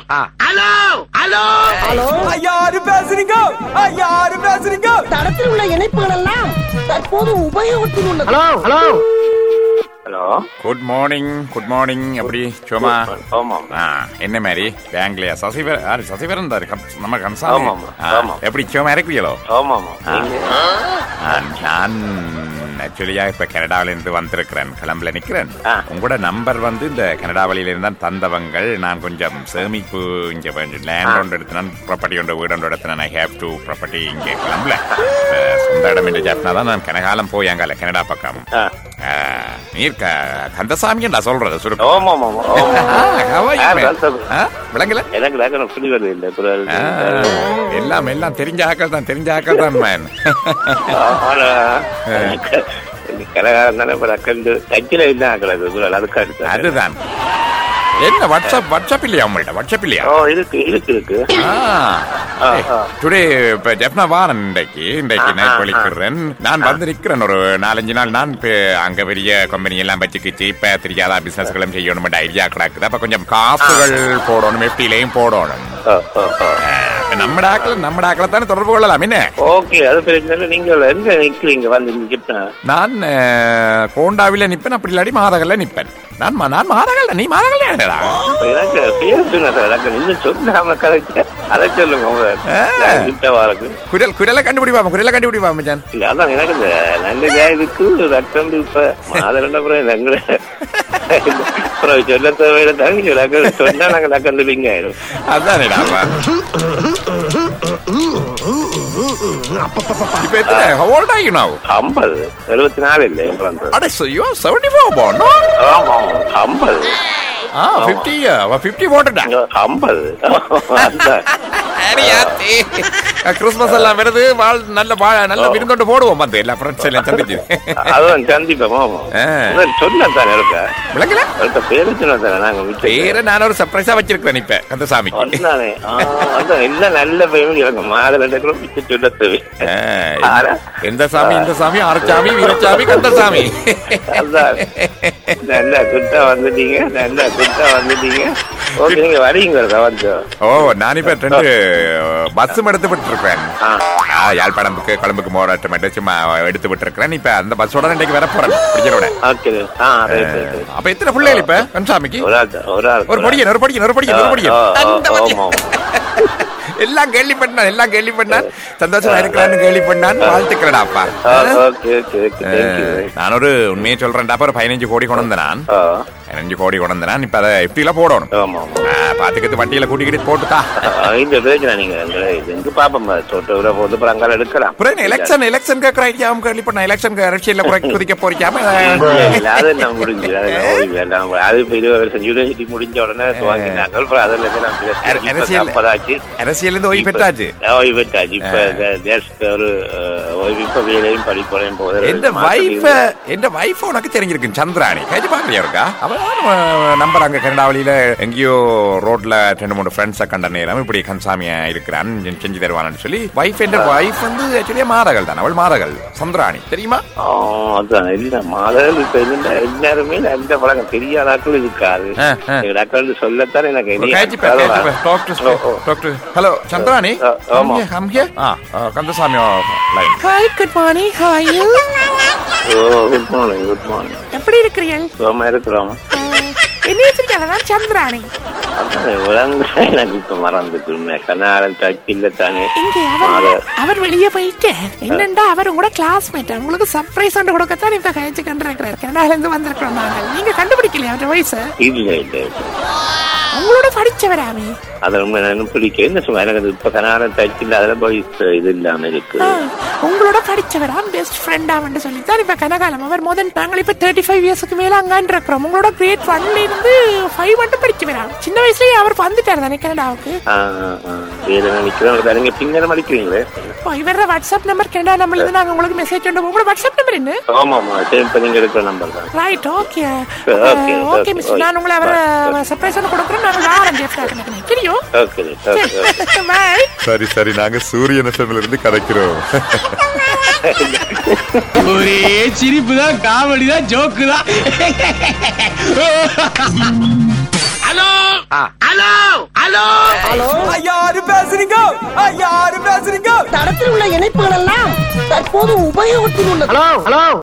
Hello hello யாரு பேசுறீங்க யாரு பேசுறீங்க தடத்தில் உள்ள இணைப்புகள் எல்லாம் தற்போது உபயோகத்தில் உள்ளது hello hello hello good morning good morning எப்படி சும்மா ஆமாம் ஆ என்ன மாதிரி பேங்க்லயா சசிவரன் யாரு சசிவரன் தான் இருக்கு நம்ம கன்சாமி ஆமாம், ஆ, ஆமாம். எப்படி சும்மா இருக்கிறீங்களோ ஆமாம் ஆ, நான் ஆக்சுவலியா இப்ப கனடாவில இருந்து வந்திருக்கிறேன் கிளம்புல நிக்கிறேன் ஆ. உங்களோட நம்பர் வந்து இந்த கனடா வழியில இருந்தான் தந்தவங்கள் நான் கொஞ்சம் சேமிப்பு இங்க லேண்ட் ஒன்று எடுத்து நான் ப்ராப்பர்ட்டி ஒன்று வீடு ஒன்று எடுத்து ஐ ஹேவ் டு ப்ராப்பர்ட்டி இங்கே கிளம்பல இப்ப சொந்த இடம் என்று ஜாப்னா தான் நான் கனகாலம் போய் அங்கால கனடா பக்கம் ஆ. ஆ, நீர் க கந்தசாமி நான் சொல்றது சுருக்கம் ஆமாம் ஆமாம் ஆமாம் ஆ, how are you, யார் man? கந்தசாமி? ஆ, விளங்கல எனக்கு எனக்கு புரிய வருது இல்லை குரல் ஆ, எல்லாம் எல்லாம் தெரிஞ்ச ஆக்கள் தான் தெரிஞ்ச ஆக்கள் தான் மேன் ஆனா கரகாரம் தானே இப்போ கண்டு தச்சில இல்லை ஆக்கிறது குரல் அதுக்கு அடுத்து அதுதான் என்ன வாட்ஸ்அப் வாட்ஸ்அப் இல்லையா உங்கள்ட்ட வாட்ஸ்அப் இல்லையா ஓ இருக்கு இருக்கு இருக்கு ஆ, ஆ. டுடே இப்ப ஜெப்னா வாரன் இன்றைக்கு இன்றைக்கு ஆ, நைட் ஆ, வலிக்கிறேன் நான் வந்து நிக்கிறேன் ஒரு நாலஞ்சு நாள் நான் இப்ப அங்க பெரிய கம்பெனி எல்லாம் வச்சுக்கிச்சு இப்ப தெரியாத பிசினஸ்களும் செய்யணும் ஐடியா கிடக்குது அப்ப கொஞ்சம் காசுகள் போடணும் எஃப்டிலையும் போடணும் ஓ, ஓ, ஓ. இப்ப நம்ம டாக்கில் நம்ம டாக்கில் தானே தொடர்பு கொள்ளலாம் என்ன ஓகே அது பிரச்சனை இல்லை. நீங்க எங்க நிக்கிறீங்க வந்து நிக்கிட்டா நான் அஹ், கோண்டாவில நிப்பேன் அப்படி இல்லாடி மாதகல்ல நிப்பேன் நான் மா- நான் மாதகல்ல நீ மாதகல்ல எனக்கு பேர் சொன்னது எனக்கு இன்னும் சொல்லாம கதைக்க அதை சொல்லுங்க உங்க நான் கிட்ட வரக்கு குரல் குரலை கண்டுபிடிப்பாம குரலை கண்டுபிடிப்பாம மச்சான் இல்ல, அதான் எனக்கு இந்த நல்ல ஜாயதுக்கு ரத்தம் இப்ப மாதம் அப்புறம் எங்களை அப்புறம் சொல்ல தேவையில்லை தங்கி நாங்கள் சொன்னா நாங்கள் நக்கந்துலிங்க ஆயிடும் அதானேடா இப்ப எத்தனை how old are you now ஐம்பது எழுபத்தி நாலு இல்லை என் பிறந்தது அட so you are 74 born no ஆமா ஐம்பது ஆ 50 அவ 50 போட்டுட்டா ஐம்பது அதான். கிறிஸ்மஸ் எல்லாம் வருது வாழ் நல்ல வா- நல்ல விருந்தோண்டு போடுவோம் வந்து எல்லா ஃப்ரெண்ட்ஸ் எல்லாம் சந்திச்சு அதான் சந்திப்போம் ஆமா ஆ. அதான் சொன்னேன் தானே இருக்க விளங்கல இருக்க பேரு சொன்னேன் தானே நாங்க வீட்டுல பேரை நான் ஒரு சர்ப்ரைஸா வச்சிருக்கேன் இப்ப கந்தசாமிக்கு வந்தானே ஆ, அதான் எல்லாம் நல்ல பையன் எனக்கு மாதம் ரெண்டு கிலோ பிச்சு சொல்ல தேவை ஆ, ஆனா? எந்த சாமி இந்த சாமி ஆறுசாமி வீரசாமி கந்தசாமி அதான் நல்லா குட்டா வந்துட்டீங்க நல்லா குட்டா வந்துட்டீங்க ஓகே நீங்க வரீங்க வந்து ஓ நான் இப்ப ரெண்டு பஸ்ஸும் எடுத்து விட்டு இருக்கேன் ஆ. யாழ்ப்பாணத்துக்கு கொழம்புக்கு மோராட்டம் மட்டும் சும்மா எடுத்து விட்டு இருக்கிறேன் இப்ப அந்த பஸ்ஸோட இன்றைக்கு வர போறேன் பிடிச்சரோட ஓகே ஆ ரைட் ரைட் அப்ப எத்தனை பிள்ளைகள் இப்ப கந்தசாமிக்கு ஒரு ஆள் தான், ஒரு ஆள் ஒரு படிக்கன் ஒரு படிக்கன் ஒரு படிக்கன் ஒரு படிக்கன் அந்த ஆமா படிக்கன். எல்லாம் கேள்விப்பட்டான் எல்லாம் கேள்விப்பட்டான் சந்தோஷமா இருக்கிறான்னு கேள்விப்பட்டான் வாழ்த்துக்கிறடாப்பா ஓகே ஓகே ஓகே தேங்க்யூ நான் ஒரு உண்மையை சொல்றேன்டாப்பா ஒரு பதினஞ்சு கோடி கொண்டு வந்தேன் நான் ஆ பதினஞ்சு கோடி கொண்டு வந்தேன் நான் இப்ப அதை எப்படிலாம் போடணும் ஆமா ஆமா ஆ, பாத்துக்கிட்டு வண்டியில கூட்டிக்கிட்டு போட்டுதா ஆ, இந்த பிரச்சனை நீங்க எங்க இது எங்க பாப்போம் தோட்ட விட போது அப்புறம் அங்கால எடுக்கலாம் அப்புறம் எலெக்ஷன் எலெக்ஷன் கேட்கற ஐடியாவும் கேள்விப்பட்டேன் எலெக்ஷன் அரசியல்ல குறை குதிக்க போறிக்காம இல்ல, அது நான் முடிஞ்சு அது நான் ஓய்வு எல்லாம் அது இப்ப இருபது வருஷம் யூனிவர்சிட்டி முடிஞ்ச உடனே துவங்கினாங்க அப்புறம் அதில் இருந்து நான் அர- இப்ப அரசியல் அப்பதாச்சு அரசியல் இருந்து ஓய்வு பெற்றாச்சு ஓய்வு பெற்றாச்சு இப்ப தேசத்து ஒரு அஹ், ஓய்வு இப்ப வேலையும் படிப்போம் போது எந்த வைஃப் எந்த வைஃப் உனக்கு தெரிஞ்சிருக்கு சந்திராணி கேட்டு பாக்கலையா இருக்கா அவன் நம்பர் அங்க கனடாவளியில எங்கேயோ ரோட்ல ரெண்டு மூணு ஃப்ரெண்ட்ஸை கண்ட நேரம் இப்படி கன்சாமியா இருக்கிறான் செஞ்சு- செஞ்சு தருவான்னு சொல்லி வைஃப் என்ற வைஃப் வந்து ஆக்சுவலியா மாதகள் தான் அவள் மாதகள் சந்திராணி தெரியுமா அதான் இல்ல மாதங்கள் இப்ப இருந்தா எல்லாருமே எந்த பழக்கம் பெரிய ஆட்கள் இருக்காது ஆ, ஆ. டாக்டர் சொல்லத்தான் எனக்கு ஒரு இனி காய்ச்சி அது டாக் வரும். To oh, oh. Talk to hello Chandrani ah, ஆமா. Come here ah Kandasamy line hi good morning hi you oh good morning good morning எப்படி இருக்கிறீர்கள் சுகமா இருக்கிறோம் என்ன வச்சிருக்காங்க சந்திராணி அதான் உலங்க எனக்கு இப்ப மறந்துட்டு கண்ணாரம் தச்சு இல்ல தானே இங்க மாத அவர் அவர் வெளியே போயிட்டு என்னண்டா அவர் உங்களோட கிளாஸ்மேட் உங்களுக்கு சர்ப்ரைஸ் ஒன்று கொடுக்கத்தான் இப்ப கழிச்சு கண்டிருக்கிறார் கனடால இருந்து வந்திருக்கிறோம் நாங்கள் நீங்க கண்டுபிடிக்கலையா அவர் வயசு இல்ல இல்ல இல்ல. உங்களோட படிச்சவராமே அது ரொம்ப எனக்கு பிடிக்கும் என்ன சும்மா எனக்கு அது இப்ப கண்ணாரம் தச்சு இல்ல அதுல போய் இது இல்லாம இருக்கு ஆ, உங்களோட படிச்சவராம் பெஸ்ட் ஃப்ரெண்டாம்னு சொல்லித்தான் இப்ப கனகாலம் அவர் முதல் நாங்கள் இப்ப தேர்ட்டி ஃபைவ் இயர்ஸ்க்கு மேல அங்கான் இருக்கிறோம் உங்களோட கிரேட் ஒன்ல இருந்து ஃபைவ் மட்டும் படிச்சவராம் சின்ன வயசுலயே அவர் வந்துட்டார் தானே கனடாவுக்கு ஆ, ஆ, ஆ. வேற நினைக்கிறேன் நீங்க பின்னரம் அடிக்கிறீங்களே இப்போ இவர வாட்ஸ்அப் நம்பர் கனடா நம்பர்ல இருந்து நாங்க உங்களுக்கு மெசேஜ் கொண்டு உங்களோட வாட்ஸ்அப் நம்பர் என்ன ஆமா ஆமா சரி இப்ப நீங்க எடுக்கிற நம்பர் தான் right okay Okay, okay okay, mister நான் உங்களை அவரை சர்ப்ரைஸ் பண்ண கொடுக்குறோம் நாங்க வாரம் gift ஆக்கணும் தெரியும் ஓகே ஓகே பாய் சரி சரி நாங்க சூரியன் எஃப்எம்ல இருந்து கதைக்கிறோம் ஒரே சிரிப்பு தான் காமெடி தான் ஜோக்கு தான் hello ah. Hello hello hello யாரு பேசுறீங்க யாரு பேசுறீங்க தடத்தில் உள்ள இணைப்புகள் எல்லாம் தற்போது உபயோகத்தில் உள்ளது ஹலோ ஹலோ